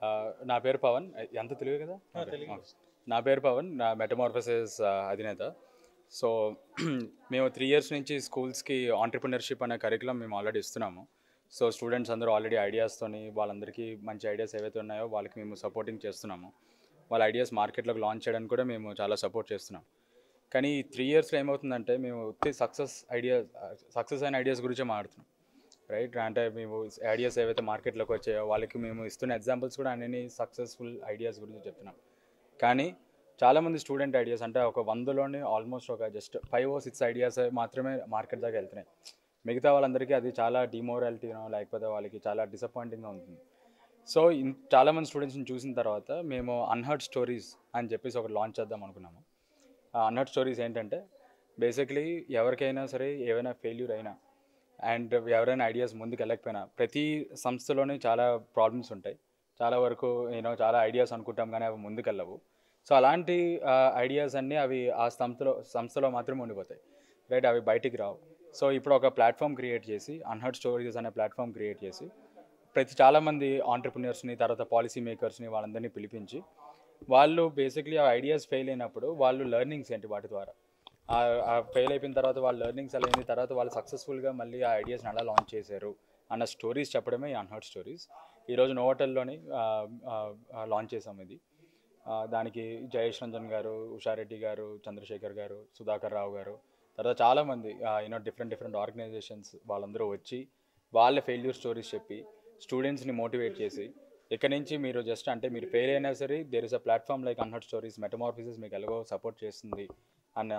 ఆ, నా పేరు పవన్ ఎంత తెలుగు కదా ఆ. నా పేరు పవన్ నా మెటమార్ఫసిస్ అధినేత సో మేము త్రీ ఇయర్స్ నుంచి స్కూల్స్కి ఆంటర్ప్రినర్షిప్ అనే కరికులం మేము ఆల్రెడీ ఇస్తున్నాము సో స్టూడెంట్స్ అందరూ ఆల్రెడీ ఐడియాస్తోని వాళ్ళందరికీ మంచి ఐడియాస్ ఏవైతే ఉన్నాయో వాళ్ళకి మేము సపోర్టింగ్ చేస్తున్నాము వాళ్ళ ఐడియాస్ మార్కెట్లోకి లాంచ్ చేయడానికి కూడా మేము చాలా సపోర్ట్ చేస్తున్నాం కానీ ఈ త్రీ ఇయర్స్లో ఏమవుతుందంటే మేము ఉత్తి సక్సెస్ ఐడియా సక్సెస్ అయిన ఐడియాస్ గురించే మాట్లాడుతున్నాం రైట్ అంటే మేము ఐడియాస్ ఏవైతే మార్కెట్లోకి వచ్చాయో వాళ్ళకి మేము ఇస్తున్న ఎగ్జాంపుల్స్ కూడా అన్ని సక్సెస్ఫుల్ ఐడియాస్ గురించి చెప్తున్నాం కానీ చాలామంది స్టూడెంట్ ఐడియాస్ అంటే ఒక వందలోనే ఆల్మోస్ట్ ఒక జస్ట్ ఫైవ్ ఓ సిక్స్ ఐడియాస్ మాత్రమే మార్కెట్ దాకా వెళ్తున్నాయి మిగతా వాళ్ళందరికీ అది చాలా డిమోరాలిటీనో లేకపోతే వాళ్ళకి చాలా డిసప్పాయింటింగ్గా ఉంటుంది సో ఇన్ చాలామంది స్టూడెంట్స్ని చూసిన తర్వాత మేము అన్హర్డ్ స్టోరీస్ అని చెప్పేసి ఒకటి లాంచ్ చేద్దాం అనుకున్నాము ఆ అన్హర్డ్ స్టోరీస్ ఏంటంటే బేసిక్లీ ఎవరికైనా సరే ఏవైనా ఫెయిల్యూర్ అయినా అండ్ ఎవరైనా ఐడియాస్ ముందుకు వెళ్ళకపోయినా ప్రతి సంస్థలోనే చాలా ప్రాబ్లమ్స్ ఉంటాయి చాలా వరకు నేను చాలా ఐడియాస్ అనుకుంటాం కానీ అవి ముందుకు వెళ్ళవు సో అలాంటి ఐడియాస్ అన్నీ అవి ఆ సంస్థలో సంస్థలో మాత్రమే ఉండిపోతాయి రైట్ అవి బయటికి రావు సో ఇప్పుడు ఒక ప్లాట్ఫామ్ క్రియేట్ చేసి అన్హర్డ్ స్టోరీస్ అనే ప్లాట్ఫామ్ క్రియేట్ చేసి ప్రతి చాలామంది ఆంటర్ప్రినర్స్ని తర్వాత పాలసీ మేకర్స్ని వాళ్ళందరినీ పిలిపించి వాళ్ళు బేసిక్లీ ఆ ఐడియాస్ ఫెయిల్ అయినప్పుడు వాళ్ళు లెర్నింగ్స్ ఏంటి వాటి ద్వారా ఆ ఫెయిల్ అయిపోయిన తర్వాత వాళ్ళ లెర్నింగ్స్ అలా అయిన తర్వాత వాళ్ళు సక్సెస్ఫుల్గా మళ్ళీ ఆ ఐడియాస్ని ఎలా లాంచ్ చేశారు అన్న స్టోరీస్ చెప్పడమే ఈ అన్హర్డ్ స్టోరీస్ ఈరోజు నోవటల్లోని లాంచ్ చేసాం ఇది ఆ, దానికి జయేష్ రంజన్ గారు ఉషారెడ్డి గారు చంద్రశేఖర్ గారు సుధాకర్ రావు గారు తర్వాత చాలామంది యూనో డిఫరెంట్ డిఫరెంట్ ఆర్గనైజేషన్స్ వాళ్ళందరూ వచ్చి వాళ్ళ ఫెయిల్యూర్ స్టోరీస్ చెప్పి స్టూడెంట్స్ని మోటివేట్ చేసి ఇక్కడ నుంచి మీరు జస్ట్ అంటే మీరు ఫెయిల్ అయినా సరే there is a platform like unheard stories metamorphoses మీకు ఎలాగో సపోర్ట్ చేస్తుంది అన్న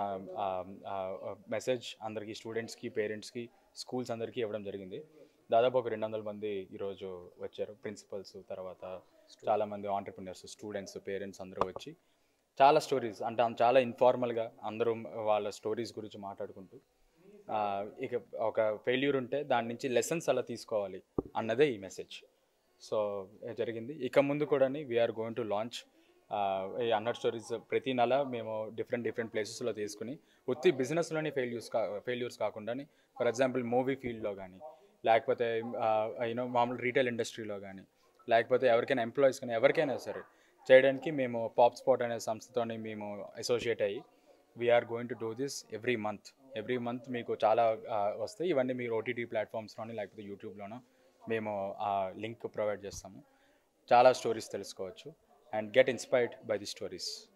మెసేజ్ అందరికీ స్టూడెంట్స్కి పేరెంట్స్కి స్కూల్స్ అందరికీ ఇవ్వడం జరిగింది దాదాపు ఒక రెండు వందల మంది ఈరోజు వచ్చారు ప్రిన్సిపల్స్ తర్వాత చాలామంది ఆంటర్ప్రినర్స్ స్టూడెంట్స్ పేరెంట్స్ అందరూ వచ్చి చాలా స్టోరీస్ అంటే అం- చాలా ఇన్ఫార్మల్గా అందరూ వాళ్ళ స్టోరీస్ గురించి మాట్లాడుకుంటూ ఆ, ఇక ఒక ఫెయిల్యూర్ ఉంటే దాని నుంచి లెసన్స్ అలా తీసుకోవాలి అన్నదే ఈ మెసేజ్ సో జరిగింది ఇక ముందు కూడా వీఆర్ గోయింగ్ టు లాంచ్ ఈ అన్నర్ స్టోరీస్ ప్రతి నెల మేము డిఫరెంట్ డిఫరెంట్ ప్లేసెస్లో తీసుకుని ఉత్తి బిజినెస్లోని ఫెయిల్యూర్స్ కా ఫెయిల్యూర్స్ కాకుండా ఫర్ ఎగ్జాంపుల్ మూవీ ఫీల్డ్లో కానీ లేకపోతే యూనో మామూలు రీటైల్ ఇండస్ట్రీలో కానీ లేకపోతే ఎవరికైనా ఎంప్లాయీస్ కానీ ఎవరికైనా సరే చేయడానికి మేము పాప్ స్పాట్ అనే సంస్థతోని మేము అసోసియేట్ అయ్యి we're going to do this every month every month మీకు చాలా ఆ, వస్తాయి ఇవన్నీ మీరు ఓటీటీ ప్లాట్ఫామ్స్లోని లేకపోతే యూట్యూబ్లోనో మేము ఆ లింక్ ప్రొవైడ్ చేస్తాము చాలా స్టోరీస్ తెలుసుకోవచ్చు and get inspired by the stories